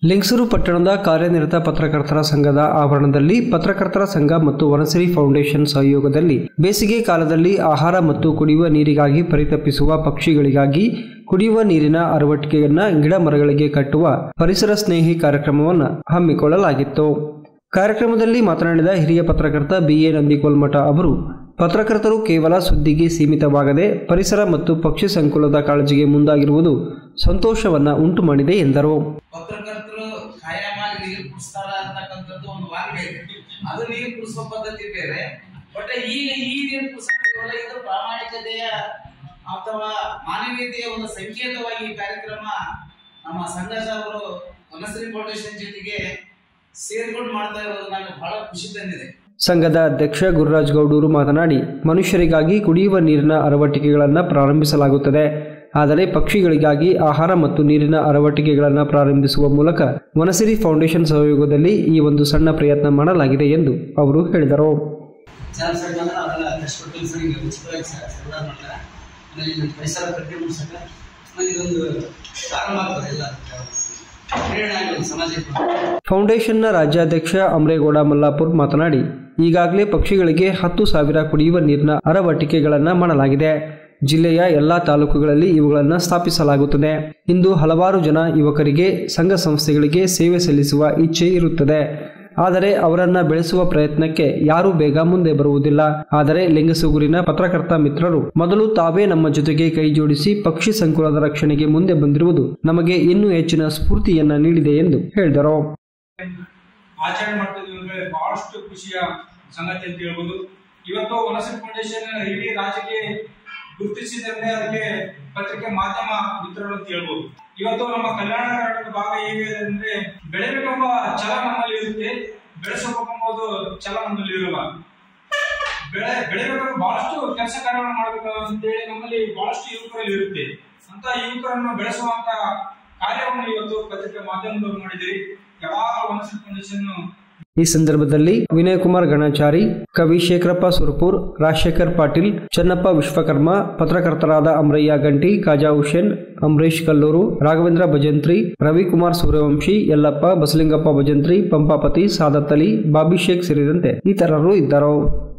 ಲಿಂಗಸೂರು ಪಟ್ಟಣದ ಕಾರ್ಯನಿರತ ಪತ್ರಕರ್ತರ ಸಂಘದ ಆವರಣದಲ್ಲಿ ಪತ್ರಕರ್ತರ ಸಂಘ ಮತ್ತು ವನಸಿರಿ ಫೌಂಡೇಶನ್ ಸಹಯೋಗದಲ್ಲಿ ಬೇಸಿಗೆ ಕಾಲದಲ್ಲಿ ಆಹಾರ ಮತ್ತು ಕುಡಿಯುವ ನೀರಿಗಾಗಿ ಪರಿತಪಿಸುವ ಪಕ್ಷಿಗಳಿಗಾಗಿ ಕುಡಿಯುವ ನೀರಿನ ಅರವಟ್ಟಿಕೆಯನ್ನ ಗಿಡ ಮರಗಳಿಗೆ ಕಟ್ಟುವ ಪರಿಸರ ಸ್ನೇಹಿ ಕಾರ್ಯಕ್ರಮವನ್ನು ಹಮ್ಮಿಕೊಳ್ಳಲಾಗಿತ್ತು ಕಾರ್ಯಕ್ರಮದಲ್ಲಿ ಮಾತನಾಡಿದ ಹಿರಿಯ ಪತ್ರಕರ್ತ ಬಿಎ ನಂದಿಕೋಲ್ಮಠ ಅವರು ಪತ್ರಕರ್ತರು ಕೇವಲ ಸುದ್ದಿಗೆ ಸೀಮಿತವಾಗದೆ ಪರಿಸರ ಮತ್ತು ಪಕ್ಷಿ ಸಂಕುಲದ ಕಾಳಜಿಗೆ ಮುಂದಾಗಿರುವುದು ಸಂತೋಷವನ್ನ ಉಂಟು ಮಾಡಿದೆ ಎಂದರು ಪತ್ರಕರ್ತರು ಖಾಯಮಾಗಿ ನೀರು ಕುಡಿಸ್ತಾರ ಅಂತಕ್ಕಂಥದ್ದು ಒಂದು ವಾಗ್ದೆ ಅದು ನೀರು ಕುಡಿಸೋ ಪದ್ಧತಿ ಬೇರೆ ಬಟ್ ಈಗ ಈ ನೀರು ಕುಡಿಸೋದ್ರಲ್ಲ ಇದು ಪ್ರಾಮಾಣಿಕತೆಯ ಅಥವಾ ಮಾನವೀಯತೆಯ ಒಂದು ಸಂಕೇತವಾಗಿ ಈ ಕಾರ್ಯಕ್ರಮ ನಮ್ಮ ಸಂಘದವರು ವನಶ್ರೀ ಫೌಂಡೇಶನ್ ಜೊತೆಗೆ ಸೇರ್ಕೊಂಡು ಮಾಡ್ತಾ ಇರೋದು ನನಗೆ ಬಹಳ ಖುಷಿ ತಂದಿದೆ ಸಂಘದ ಅಧ್ಯಕ್ಷ ಗುರುರಾಜ್ ಗೌಡೂರು ಮಾತನಾಡಿ ಮನುಷ್ಯರಿಗಾಗಿ ಕುಡಿಯುವ ನೀರಿನ ಅರವಟ್ಟಿಕೆಗಳನ್ನು ಪ್ರಾರಂಭಿಸಲಾಗುತ್ತದೆ ಆದರೆ ಪಕ್ಷಿಗಳಿಗಾಗಿ ಆಹಾರ ಮತ್ತು ನೀರಿನ ಅರವಟ್ಟಿಕೆಗಳನ್ನು ಪ್ರಾರಂಭಿಸುವ ಮೂಲಕ ವನಸಿರಿ ಫೌಂಡೇಶನ್ ಸಹಯೋಗದಲ್ಲಿ ಈ ಒಂದು ಸಣ್ಣ ಪ್ರಯತ್ನ ಮಾಡಲಾಗಿದೆ ಎಂದು ಅವರು ಹೇಳಿದರು ಚಾನ್ಸ್ ಸಿಕ್ಕಂದ್ರೆ ಅದೆಲ್ಲ ಕಷ್ಟಪಟ್ಟು ಕೆಲಸ ಹಿಂಗೆ ಉಚಿತವಾಗಿ ಸರ್ಕಾರ ಮಾಡ್ತಾರೆ ಆಮೇಲೆ ಇಲ್ಲಿ ಪರಿಸರ ಪ್ರಜ್ಞೆ ಮೂಡಿಸಕ್ಕೆ ಆಮೇಲೆ ಇದೊಂದು ಪ್ರಾರಂಭ ಆಗ್ತದೆ ಎಲ್ಲ ಪ್ರೇರಣೆ ಆಗೋದು ಸಮಾಜಕ್ಕೆ ಫೌಂಡೇಶನ್ನ ರಾಜ್ಯಾಧ್ಯಕ್ಷ ಅಮರೇಗೌಡ ಮಲ್ಲಾಪುರ್ ಮಾತನಾಡಿ ಈಗಾಗಲೇ ಪಕ್ಷಿಗಳಿಗೆ ಹತ್ತು ಸಾವಿರ ಕುಡಿಯುವ ನೀರಿನ ಅರವಟ್ಟಿಕೆಗಳನ್ನು ಮಾಡಲಾಗಿದೆ ಜಿಲ್ಲೆಯ ಎಲ್ಲಾ ತಾಲೂಕುಗಳಲ್ಲಿ ಇವುಗಳನ್ನು ಸ್ಥಾಪಿಸಲಾಗುತ್ತದೆ ಇಂದು ಹಲವಾರು ಜನ ಯುವಕರಿಗೆ ಸಂಘ ಸಂಸ್ಥೆಗಳಿಗೆ ಸೇವೆ ಸಲ್ಲಿಸುವ ಇಚ್ಛೆ ಇರುತ್ತದೆ ಆದರೆ ಅವರನ್ನ ಬೆಳೆಸುವ ಪ್ರಯತ್ನಕ್ಕೆ ಯಾರೂ ಬೇಗ ಮುಂದೆ ಬರುವುದಿಲ್ಲ ಆದರೆ ಲಿಂಗಸುಗೂರಿನ ಪತ್ರಕರ್ತ ಮಿತ್ರರು ಮೊದಲು ತಾವೇ ನಮ್ಮ ಜೊತೆಗೆ ಕೈ ಜೋಡಿಸಿ ಪಕ್ಷಿ ಸಂಕುಲದ ರಕ್ಷಣೆಗೆ ಮುಂದೆ ಬಂದಿರುವುದು ನಮಗೆ ಇನ್ನೂ ಹೆಚ್ಚಿನ ಸ್ಫೂರ್ತಿಯನ್ನ ನೀಡಿದೆ ಎಂದು ಹೇಳಿದರು ಆಚರಣೆ ಮಾಡ್ತಿದ್ವಿ ಅಂದ್ರೆ ಬಹಳಷ್ಟು ಖುಷಿಯ ಸಂಗತಿ ಅಂತ ಹೇಳ್ಬೋದು ಇವತ್ತು ವನಸರಿ ಫೌಂಡೇಶನ್ ಇಡೀ ರಾಜ್ಯಕ್ಕೆ ಗುರುತಿಸಿದ್ರೆ ಅದಕ್ಕೆ ಪತ್ರಿಕೆ ಮಾಧ್ಯಮ ಮಿತ್ರರು ಅಂತ ಹೇಳ್ಬೋದು ಇವತ್ತು ನಮ್ಮ ಕಲ್ಯಾಣ ಕರ್ನಾಟಕದ ಭಾಗ ಹೇಗಿದೆ ಅಂದ್ರೆ ಬೆಳೆಬೇಕೆಂಬ ಛಲ ನಮ್ಮಲ್ಲಿ ಇರುತ್ತೆ ಬೆಳೆಸಬೇಕೆಂಬುದು ಛಲ ನಮ್ಮಲ್ಲಿ ಇರಲ್ಲ ಬೆಳೆ ಬೆಳೆಬೇಕಾದ್ರೆ ಬಹಳಷ್ಟು ಕೆಲಸ ಕಾರ್ಯಗಳನ್ನು ಮಾಡಬೇಕು ಅಂತೇಳಿ ನಮ್ಮಲ್ಲಿ ಬಹಳಷ್ಟು ಯುವಕರಲ್ಲಿ ಇರುತ್ತೆ ಅಂತ ಯುವಕರನ್ನು ಬೆಳೆಸುವಂತ ಕಾರ್ಯವನ್ನು ಇವತ್ತು ಪತ್ರಿಕೆ ಮಾಧ್ಯಮದವರು ಮಾಡಿದಿರಿ ಯಾವಾಗ ವನಸರಿ ಫೌಂಡೇಶನ್ ಈ ಸಂದರ್ಭದಲ್ಲಿ ವಿನಯ್ ಕುಮಾರ್ ಗಣಾಚಾರಿ ಕವಿ ಶೇಖರಪ್ಪ ಸುರಪುರ್ ರಾಜಶೇಖರ್ ಪಾಟೀಲ್ ಚನ್ನಪ್ಪ ವಿಶ್ವಕರ್ಮ ಪತ್ರಕರ್ತರಾದ ಅಮರಯ್ಯ ಗಂಟಿ ಖಾಜಾ ಹುಸೇನ್ ಅಂಬರೀಶ್ ಕಲ್ಲೂರು ರಾಘವೇಂದ್ರ ಭಜಂತ್ರಿ ರವಿಕುಮಾರ್ ಸೂರ್ಯವಂಶಿ ಯಲ್ಲಪ್ಪ ಬಸಲಿಂಗಪ್ಪ ಭಜಂತ್ರಿ ಪಂಪಾಪತಿ ಸಾದತ್ ಅಲಿ ಬಾಬಿ ಶೇಖ್ ಸೇರಿದಂತೆ ಇತರರು ಇದ್ದರು